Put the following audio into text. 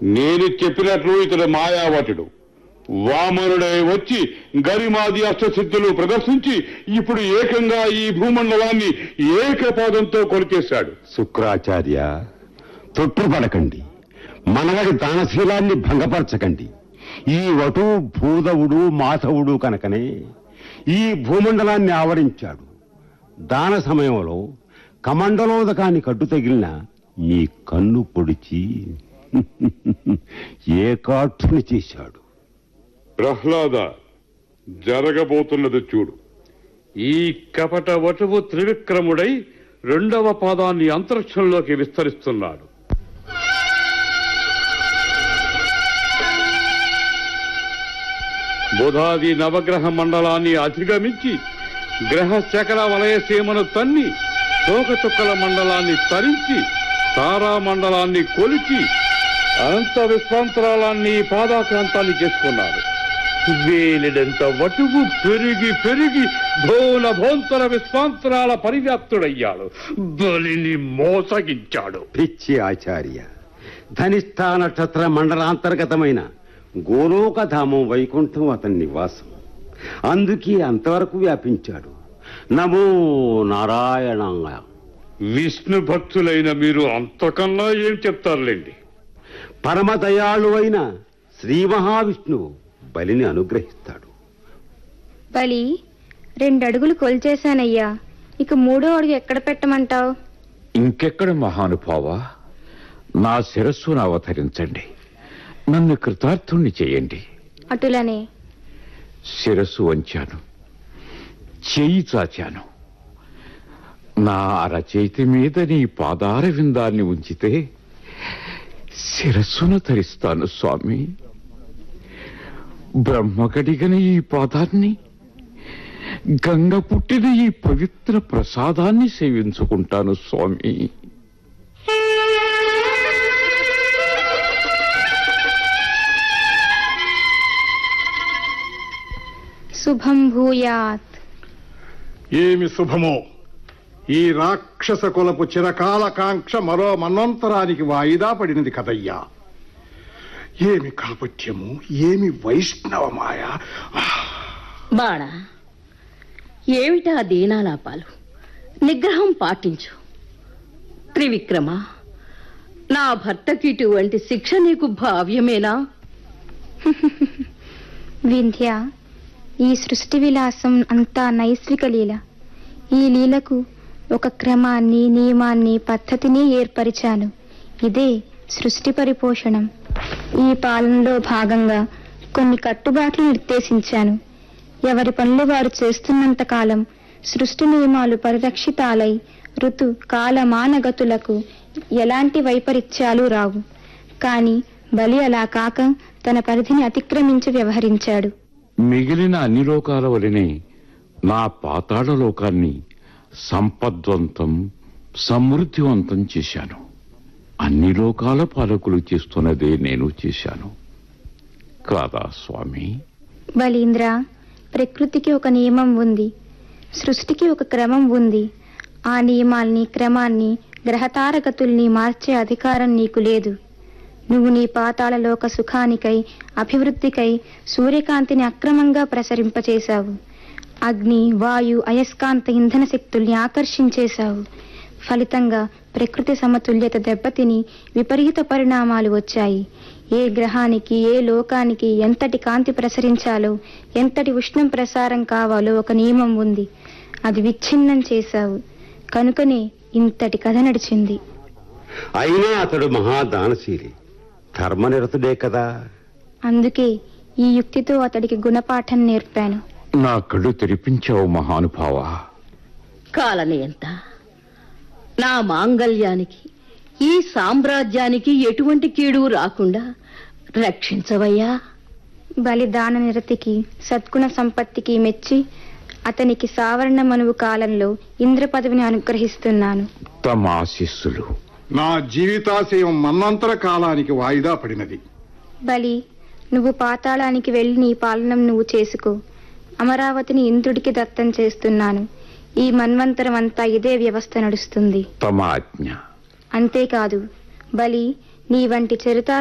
నేను చెప్పినట్లు ఇతడు మాయావటుడు వామనుడై వచ్చి గరిమాది అష్టసిద్ధులు ప్రదర్శించి ఇప్పుడు ఏకంగా ఈ భూమండలాన్ని ఏకపాదంతో కొలిచేశాడు శుక్రాచార్య తొట్టుపడకండి మనవడి దానశీలాన్ని భంగపరచకండి ఈ వటు భూదవుడు మాధవుడు కనుకనే ఈ భూమండలాన్ని ఆవరించాడు దాన సమయంలో కమండలోదకాన్ని కట్టు తగిలిన మీ కన్ను పొడిచి ఏకాఠుని చేశాడు ప్రహ్లాద జరగబోతున్నది చూడు ఈ కపట వటువు త్రివిక్రముడై రెండవ పాదాన్ని అంతరిక్షంలోకి విస్తరిస్తున్నాడు బుధాది నవగ్రహ మండలాన్ని అధిగమించి గ్రహ శకల వలయ సీమను తన్ని తోకచుక్కల మండలాన్ని తరించి తారా మండలాన్ని కొలిచి అనంత విశ్వాంతరాలాన్ని పాదాక్రాంతాన్ని చేసుకున్నారు వేలిడంత వటువు పెరిగి పెరిగి భోల భోంతర విశ్వాంతరాల పరివ్యాప్తుడయ్యాడు బలిని మోసగించాడు పిచ్చి ఆచార్య ధనిష్ఠా నక్షత్ర మండలాంతర్గతమైన గోలోకధామం వైకుంఠం అతని నివాసం అందుకే అంతవరకు వ్యాపించాడు నమో నారాయణాయ విష్ణు భక్తులైన మీరు అంతకన్నా ఏం చెప్తారులేండి పరమదయాళువైన శ్రీ మహావిష్ణువు బలిని అనుగ్రహిస్తాడు బలి రెండు అడుగులు కొలిచేశానయ్యా ఇక మూడో అడుగు ఎక్కడ పెట్టమంటావు ఇంకెక్కడ మహానుభావ నా శిరస్సును అవతరించండి నన్ను కృతార్థుణ్ణి చేయండి అటులనే శిరస్సు వంచాను చేయి చాచాను నా అరచేతి మీద నీ పాదార విందాన్ని ఉంచితే శిరస్సును ధరిస్తాను స్వామి బ్రహ్మ కడిగిన ఈ పాదాన్ని గంగ పుట్టిన ఈ పవిత్ర ప్రసాదాన్ని సేవించుకుంటాను స్వామి శుభం భూయాత్ ఏమి శుభమో ఈ రాక్షస కులపు చిరకాల కాంక్ష మరో మన్వంతరానికి వాయిదా పడినది కదయ్యా ఏమి కాపట్యము ఏమి వైష్ణవమాయ బాణ ఏమిటా దీనాలాపాలు నిగ్రహం పాటించు త్రివిక్రమ నా భర్తకి ఇటువంటి శిక్ష నీకు భావ్యమేనా వింధ్య ఈ సృష్టి విలాసం అంతా నైస్విక లీల ఈ లీలకు ఒక క్రమాన్ని నియమాన్ని పద్ధతిని ఏర్పరిచాను ఇదే సృష్టి పరిపోషణం ఈ పాలనలో భాగంగా కొన్ని కట్టుబాట్లు నిర్దేశించాను ఎవరి పనులు వారు చేస్తున్నంత కాలం సృష్టి నియమాలు పరిరక్షితాలై ఋతు కాలమానగతులకు ఎలాంటి వైపరీత్యాలు రావు కాని బలి అలా కాక తన పరిధిని అతిక్రమించి వ్యవహరించాడు మిగిలిన అన్ని లోకాల వలనే నా పాతాళ లోకాన్ని సంపద్వంతం సమృద్ధివంతం చేశాను అన్ని లోకాల పాలకులు చేస్తున్నదే నేను చేశాను కాదా స్వామి బలీంద్ర ప్రకృతికి ఒక నియమం ఉంది సృష్టికి ఒక క్రమం ఉంది ఆ నియమాల్ని క్రమాన్ని గ్రహతారగతుల్ని మార్చే అధికారం నీకు లేదు నువ్వు నీ పాతాళ లోక సుఖానికై అభివృద్ధికై సూర్యకాంతిని అక్రమంగా ప్రసరింపచేశావు అగ్ని వాయు అయస్కాంత ఇంధన శక్తుల్ని ఆకర్షించేశావు ఫలితంగా ప్రకృతి సమతుల్యత దెబ్బతిని విపరీత పరిణామాలు వచ్చాయి ఏ గ్రహానికి ఏ లోకానికి ఎంతటి కాంతి ప్రసరించాలో ఎంతటి ఉష్ణం ప్రసారం కావాలో ఒక నియమం ఉంది అది విచ్ఛిన్నం చేశావు కనుకనే ఇంతటి కథ నడిచింది అయినా అతడు మహాదానశీలి ధర్మనిరతుడే కదా అందుకే ఈ యుక్తితో అతడికి గుణపాఠం నేర్పాను నా కళ్ళు తెరిపించావు మహానుభావా కాలని ఎంత నా మాంగల్యానికి ఈ సామ్రాజ్యానికి ఎటువంటి కీడు రాకుండా రక్షించవయ్యా బలిదాన నిరతికి సద్గుణ సంపత్తికి మెచ్చి అతనికి సావరణ మనువు కాలంలో ఇంద్ర పదవిని అనుగ్రహిస్తున్నాను తమ ఆశీస్సులు నా జీవితాశయం మన్వంతర కాలానికి వాయిదా పడినది బలి నువ్వు పాతాళానికి వెళ్ళి నీ పాలనం నువ్వు చేసుకో అమరావతిని ఇంద్రుడికి దత్తం చేస్తున్నాను ఈ మన్వంతరం అంతా ఇదే వ్యవస్థ నడుస్తుంది తమ ఆజ్ఞ అంతేకాదు బలి నీ వంటి చరిత